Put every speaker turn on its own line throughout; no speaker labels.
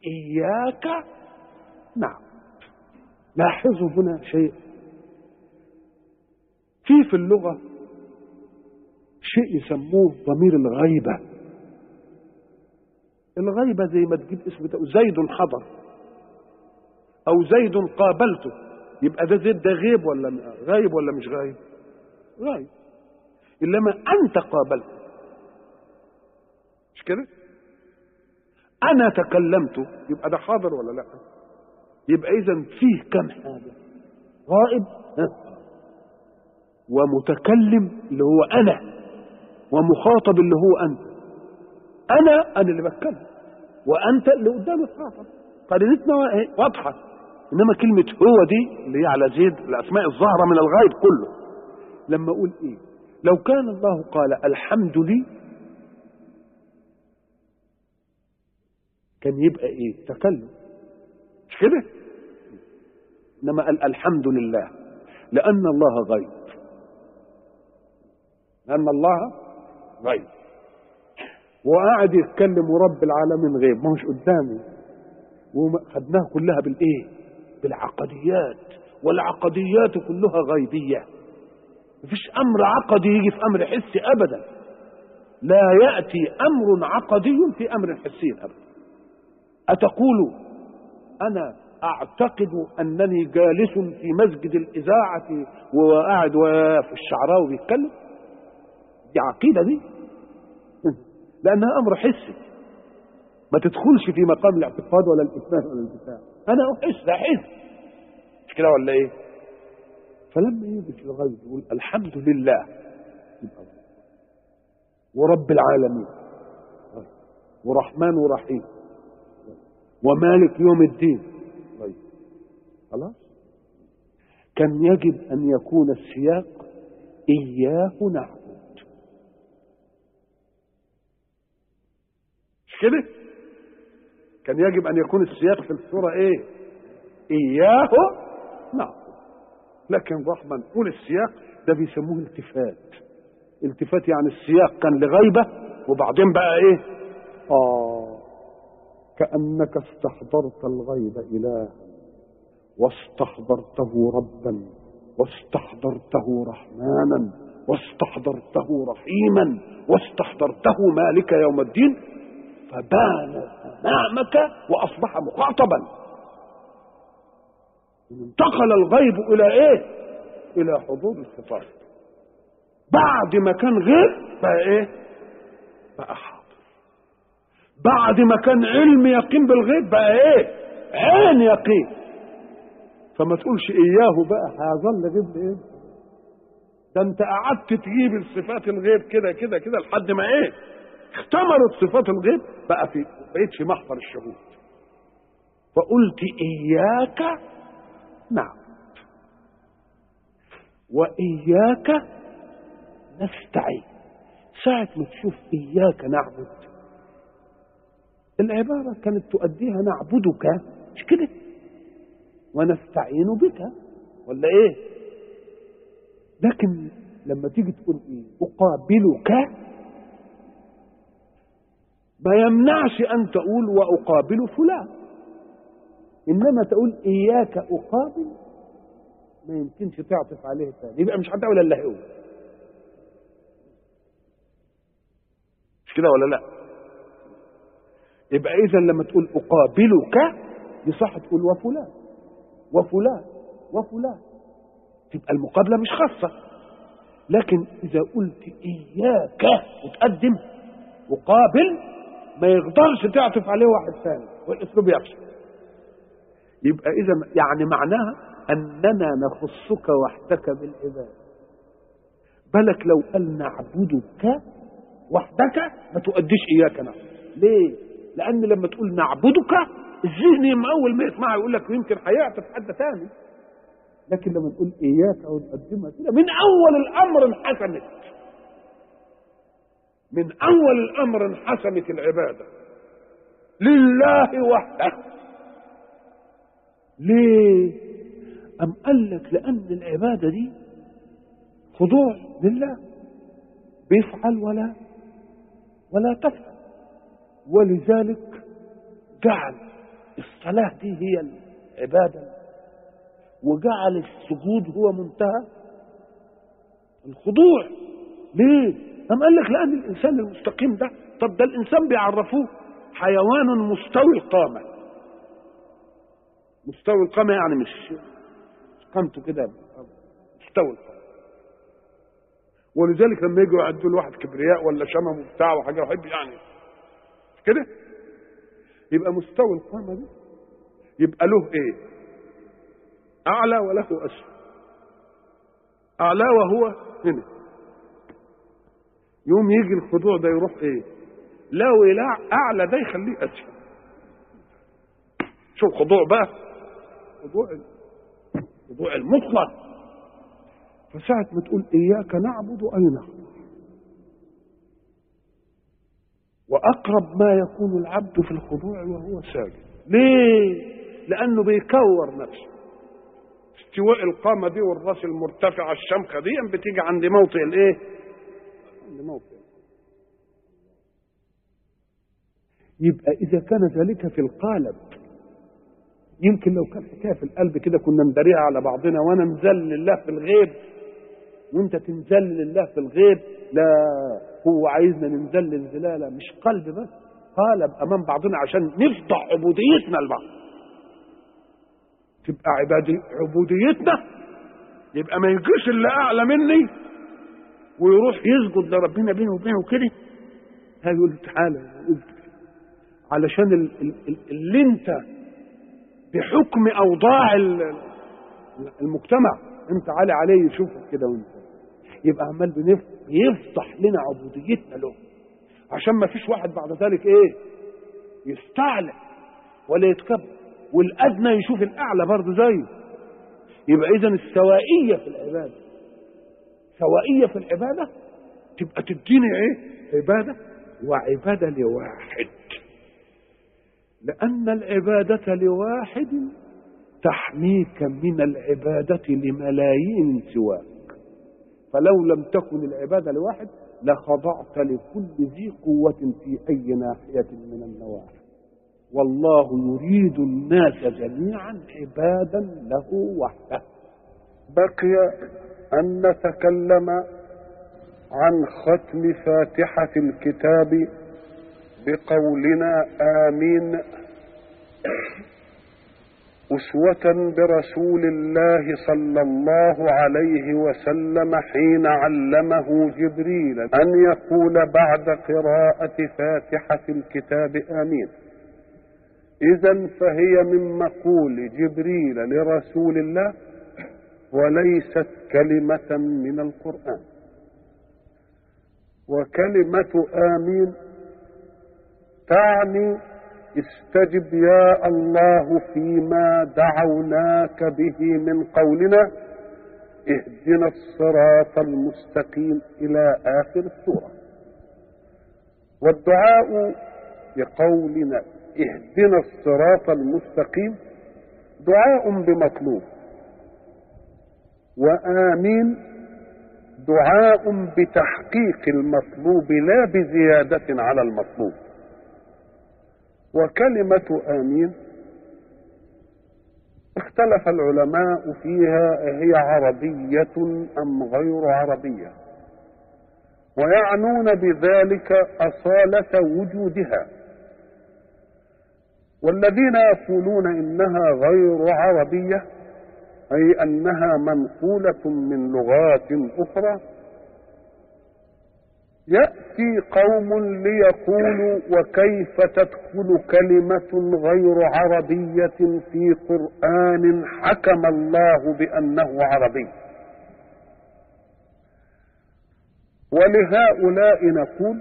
إياك نعم لاحظوا هنا شيء في في اللغة شيء يسموه ضمير الغيبة الغيبة زي ما تجيب اسم زيد حضر أو زيد قابلته يبقى ده زيد ده غيب ولا غايب ولا مش غايب غايب إنما أنت قابلته مش كده أنا تكلمت يبقى ده حاضر ولا لا يبقى إذا فيه كم حاجة غائب ها؟ ومتكلم اللي هو أنا ومخاطب اللي هو أنت أنا أنا اللي بتكلم وأنت اللي قدامي تخاطب قرينتنا واضحة إنما كلمة هو دي اللي هي على زيد الأسماء الظاهرة من الغيب كله لما أقول إيه لو كان الله قال الحمد لي كان يبقى ايه تكلم مش كده انما قال الحمد لله لان الله غيب لان الله غيب وقاعد يتكلم ورب العالمين غيب ما هوش قدامي وخدناها كلها بالايه بالعقديات والعقديات كلها غيبيه مفيش امر عقدي يجي في امر حسي ابدا لا ياتي امر عقدي في امر حسي ابدا أتقول أنا أعتقد أنني جالس في مسجد الإذاعة وقاعد في الشعراوي بيتكلم دي عقيدة دي لأنها أمر حسي ما تدخلش في مقام الاعتقاد ولا الإيمان ولا البتاع أنا أحس أحس مش كده ولا إيه فلما يجي في الغيب يقول الحمد لله ورب العالمين ورحمن ورحيم ومالك يوم الدين طيب خلاص كان يجب ان يكون السياق اياه نعبد مش كده كان يجب ان يكون السياق في الصوره ايه اياه نعبد لكن رحمة نقول السياق ده بيسموه التفات التفات يعني السياق كان لغيبه وبعدين بقى ايه اه كأنك استحضرت الغيب إلها واستحضرته ربا واستحضرته رحمانا واستحضرته رحيما واستحضرته مالك يوم الدين فبان أمامك وأصبح مخاطبا انتقل الغيب إلى إيه؟ إلى حضور الخطاب بعد ما كان غير بقى إيه؟ بقى حاضر بعد ما كان علم يقين بالغيب بقى ايه عين يقين فما تقولش اياه بقى هيظل غيب ايه ده انت قعدت تجيب الصفات الغيب كده كده كده لحد ما ايه اختمرت صفات الغيب بقى في بقيت في محضر الشهود فقلت اياك نعم واياك نستعين ساعة ما تشوف اياك نعبد العبارة كانت تؤديها نعبدك مش كده ونستعين بك ولا ايه لكن لما تيجي تقول ايه اقابلك ما يمنعش ان تقول واقابل فلان انما تقول اياك اقابل ما يمكنش تعطف عليه ثاني يبقى مش هتقول الا هو مش كده ولا لا يبقى اذا لما تقول اقابلك يصح تقول وفلان وفلان وفلان تبقى المقابله مش خاصه لكن اذا قلت اياك وتقدم وقابل ما يقدرش تعطف عليه واحد ثاني والاسلوب يفشل يبقى اذا يعني معناها اننا نخصك وحدك بالعباده بالك لو قال نعبدك وحدك ما تؤديش اياك نعبد ليه لان لما تقول نعبدك الذهن من اول ما يسمعها يقول لك يمكن هيعطف حد ثاني لكن لما نقول اياك او نقدمها كده من اول الامر انحسمت من اول الامر انحسمت العباده لله وحده ليه ام قال لك لان العباده دي خضوع لله بيفعل ولا ولا تفعل ولذلك جعل الصلاة دي هي العبادة وجعل السجود هو منتهى الخضوع ليه؟ أم قال لك لأن الإنسان المستقيم ده طب ده الإنسان بيعرفوه حيوان مستوي القامة مستوي القامة يعني مش قامته كده مستوي القامة ولذلك لما يجوا يعدوا الواحد كبرياء ولا شمم وبتاع وحاجة يحب يعني مش كده يبقى مستوي القامة دي يبقى له ايه اعلى وله اسفل اعلى وهو هنا يوم يجي الخضوع ده يروح ايه لو لا اعلى ده يخليه اسفل شوف خضوع بقى خضوع خضوع المطلق فساعة ما تقول إياك نعبد أي نعبد وأقرب ما يكون العبد في الخضوع وهو ساجد ليه؟ لأنه بيكور نفسه استواء القامة دي والراس المرتفعة الشمخة دي بتيجي عند موطئ الإيه؟ عند موطئ يبقى إذا كان ذلك في القالب يمكن لو كان حكايه في القلب كده كنا نداريها على بعضنا وانا نزل لله في الغيب وانت تنزل لله في الغيب لا هو عايزنا ننزل انزلاله مش قلب بس قالب امام بعضنا عشان نفضح عبوديتنا لبعض تبقى عبادي عبوديتنا يبقى ما يجيش اللي اعلى مني ويروح يسجد لربنا بينه وبينه كده هيقول له تعالى علشان ال- ال- ال- اللي انت بحكم اوضاع ال- المجتمع انت عالي عليه يشوفك كده وانت يبقى عمال بنف- بيفضح لنا عبوديتنا له عشان ما فيش واحد بعد ذلك ايه يستعلى ولا يتكبر والادنى يشوف الاعلى برضه زيه يبقى اذا السوائيه في العباده سوائيه في العباده تبقى تديني ايه عباده وعباده لواحد لان العباده لواحد تحميك من العباده لملايين سواك فلو لم تكن العباده لواحد لخضعت لكل ذي قوه في اي ناحيه من النواحي والله يريد الناس جميعا عبادا له وحده
بقي أن نتكلم عن ختم فاتحة الكتاب بقولنا آمين أسوة برسول الله صلى الله عليه وسلم حين علمه جبريل أن يقول بعد قراءة فاتحة الكتاب آمين إذا فهي من مقول جبريل لرسول الله وليست كلمة من القرآن وكلمة آمين تعني استجب يا الله فيما دعوناك به من قولنا اهدنا الصراط المستقيم إلى آخر السورة والدعاء بقولنا اهدنا الصراط المستقيم دعاء بمطلوب وآمين دعاء بتحقيق المطلوب لا بزيادة على المطلوب وكلمة آمين اختلف العلماء فيها هي عربية أم غير عربية ويعنون بذلك أصالة وجودها والذين يقولون إنها غير عربية أي أنها منقولة من لغات أخرى يأتي قوم ليقولوا وكيف تدخل كلمة غير عربية في قرآن حكم الله بأنه عربي ولهؤلاء نقول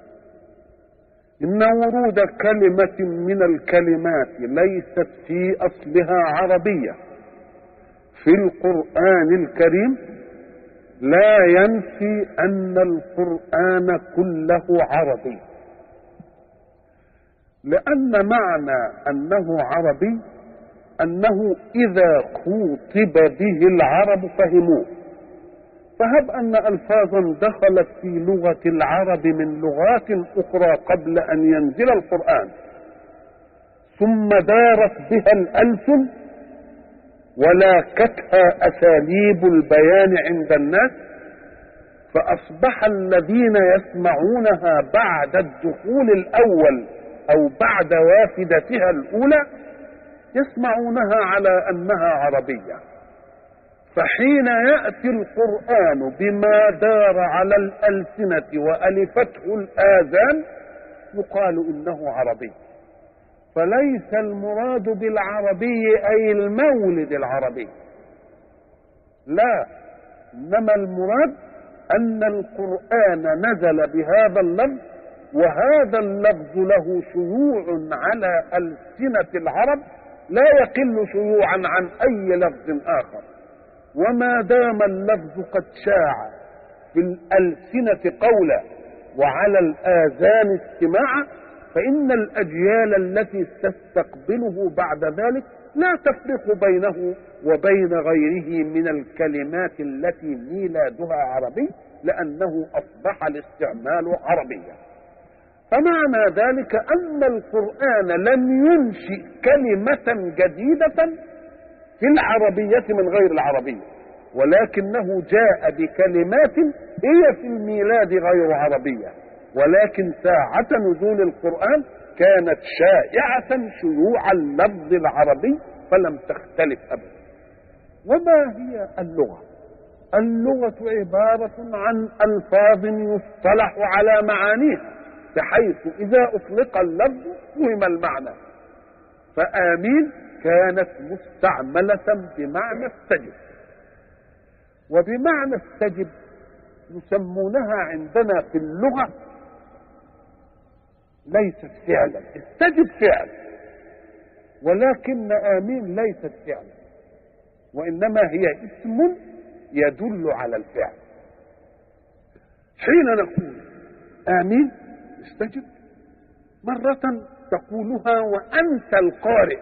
إن ورود كلمة من الكلمات ليست في أصلها عربية في القرآن الكريم لا ينفي أن القرآن كله عربي لأن معنى أنه عربي أنه إذا خوطب به العرب فهموه فهب أن ألفاظا دخلت في لغة العرب من لغات أخرى قبل أن ينزل القرآن ثم دارت بها الألسن ولاكتها أساليب البيان عند الناس فأصبح الذين يسمعونها بعد الدخول الأول أو بعد وافدتها الأولى يسمعونها على أنها عربية فحين يأتي القرآن بما دار على الألسنة وألفته الآذان يقال إنه عربي فليس المراد بالعربي أي المولد العربي لا إنما المراد أن القرآن نزل بهذا اللفظ وهذا اللفظ له شيوع على ألسنة العرب لا يقل شيوعا عن أي لفظ آخر وما دام اللفظ قد شاع في الألسنة قولا وعلى الآذان استماعا فإن الأجيال التي تستقبله بعد ذلك لا تفرق بينه وبين غيره من الكلمات التي ميلادها عربي لأنه أصبح الاستعمال عربيا فمعنى ذلك أن القرآن لم ينشئ كلمة جديدة في العربية من غير العربية ولكنه جاء بكلمات هي في الميلاد غير عربية ولكن ساعة نزول القرآن كانت شائعة شيوع اللفظ العربي فلم تختلف أبدا وما هي اللغة اللغة عبارة عن ألفاظ يصطلح على معانيها بحيث إذا أطلق اللفظ فهم المعنى فآمين كانت مستعملة بمعنى استجب وبمعنى استجب يسمونها عندنا في اللغة ليست فعلا استجب فعل ولكن آمين ليست فعلا وإنما هي اسم يدل على الفعل حين نقول آمين استجب مرة تقولها وأنت القارئ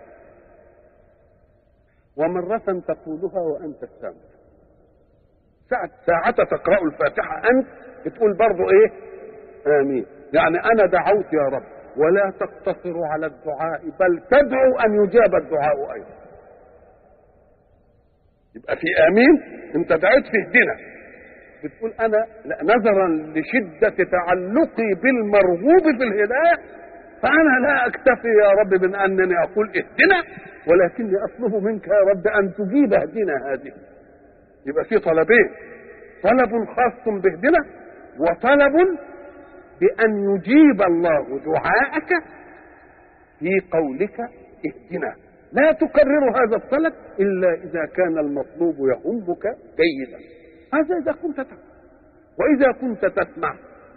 ومرة تقولها وأنت السامع ساعة ساعة تقرأ الفاتحة أنت بتقول برضو إيه آمين يعني أنا دعوت يا رب ولا تقتصر على الدعاء بل تدعو أن يجاب الدعاء أيضا يبقى في آمين أنت دعيت في اهدنا بتقول أنا لا نظرا لشدة تعلقي بالمرغوب في الهداية فأنا لا أكتفي يا رب من أنني أقول اهدنا ولكني أطلب منك يا رب أن تجيب اهدنا هذه يبقى في طلبين طلب خاص باهدنا وطلب بأن يجيب الله دعاءك في قولك اهدنا لا تكرر هذا الطلب إلا إذا كان المطلوب يهمك جيدا هذا إذا كنت تفهم وإذا كنت تسمع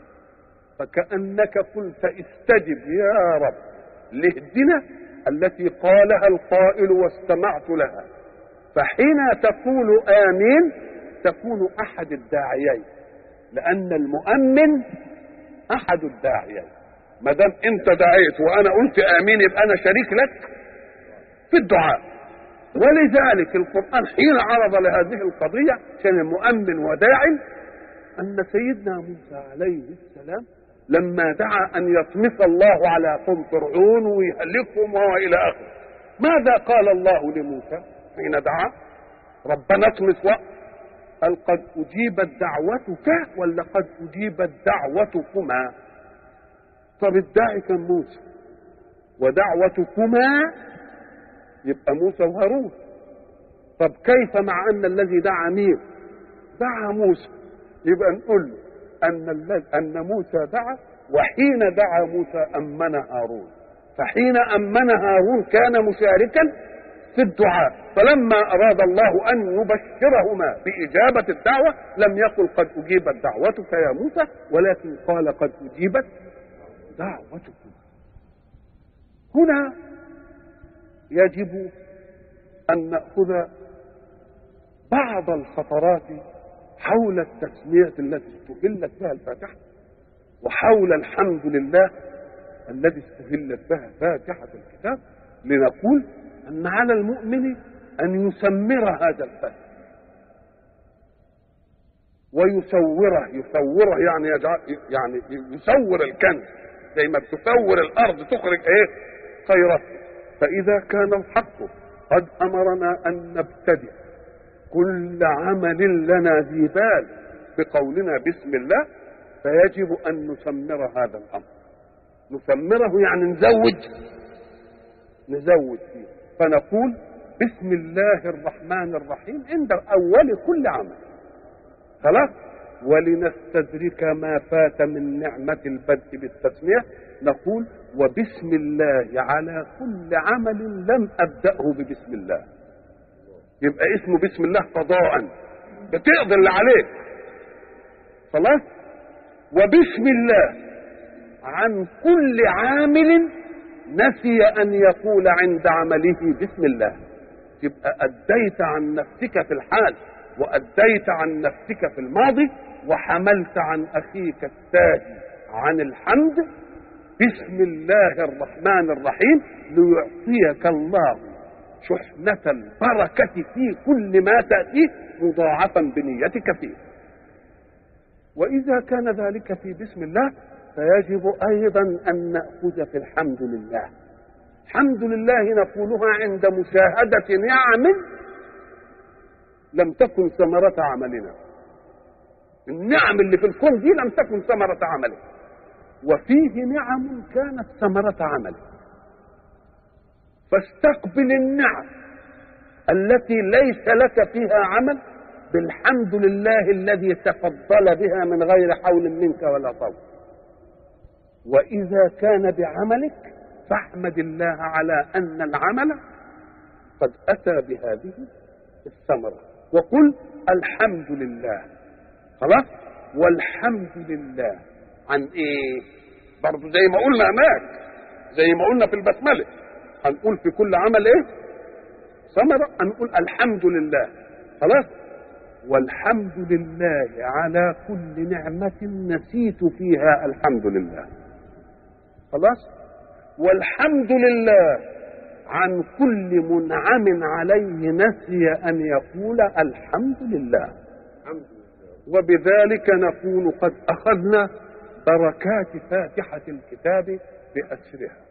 فكأنك قلت استجب يا رب لاهدنا التي قالها القائل واستمعت لها فحين تقول آمين تكون أحد الداعيين لأن المؤمن أحد الداعيين ما دام أنت دعيت وأنا قلت آمين يبقى أنا شريك لك في الدعاء ولذلك القرآن حين عرض لهذه القضية كان المؤمن وداع أن سيدنا موسى عليه السلام لما دعا أن يطمس الله على قوم فرعون ويهلكهم وإلى آخره ماذا قال الله لموسى حين دعا ربنا اطمس وقت قال قد أجيبت دعوتك ولا قد أجيبت دعوتكما طب الداعي كان موسى ودعوتكما يبقى موسى وهارون طب كيف مع أن الذي دعا مين دعا موسى يبقى نقول له أن أن موسى دعا وحين دعا موسى أمن هارون فحين أمن هارون كان مشاركا في الدعاء فلما أراد الله أن يبشرهما بإجابة الدعوة لم يقل قد أجيبت دعوتك يا موسى ولكن قال قد أجيبت دعوتكم هنا يجب أن نأخذ بعض الخطرات حول التسمية التي استهلت بها الفاتحة وحول الحمد لله الذي استهلت بها فاتحة الكتاب لنقول أن على المؤمن أن يسمر هذا الفتح ويصوره يصوره يعني يجعل يعني يصور الكنز زي ما بتصور الأرض تخرج إيه خيرته فإذا كان الحق قد أمرنا أن نبتدئ كل عمل لنا ذي بال بقولنا بسم الله فيجب أن نسمر هذا الأمر نسمره يعني نزود نزود فيه فنقول بسم الله الرحمن الرحيم عند أول كل عمل خلاص ولنستدرك ما فات من نعمة البدء بالتسمية نقول وبسم الله على كل عمل لم أبدأه ببسم الله يبقى اسمه بسم الله قضاء بتقضي اللي عليك خلاص وبسم الله عن كل عامل نسي أن يقول عند عمله بسم الله يبقى أديت عن نفسك في الحال وأديت عن نفسك في الماضي وحملت عن أخيك التاهي عن الحمد بسم الله الرحمن الرحيم ليعطيك الله شحنة البركة في كل ما تأتيه مضاعفا بنيتك فيه وإذا كان ذلك في بسم الله فيجب أيضا أن نأخذ في الحمد لله الحمد لله نقولها عند مشاهدة نعم لم تكن ثمرة عملنا النعم اللي في الكون دي لم تكن ثمرة عمله وفيه نعم كانت ثمرة عمله فاستقبل النعم التي ليس لك فيها عمل بالحمد لله الذي تفضل بها من غير حول منك ولا طول وإذا كان بعملك فاحمد الله على أن العمل قد أتى بهذه الثمرة وقل الحمد لله خلاص والحمد لله عن ايه برضه زي ما قلنا هناك زي ما قلنا في البسمله هنقول في كل عمل ايه ثمره هنقول الحمد لله خلاص والحمد لله على كل نعمة نسيت فيها الحمد لله خلاص والحمد لله عن كل منعم عليه نسي أن يقول الحمد لله وبذلك نكون قد أخذنا بركات فاتحة الكتاب بأسرها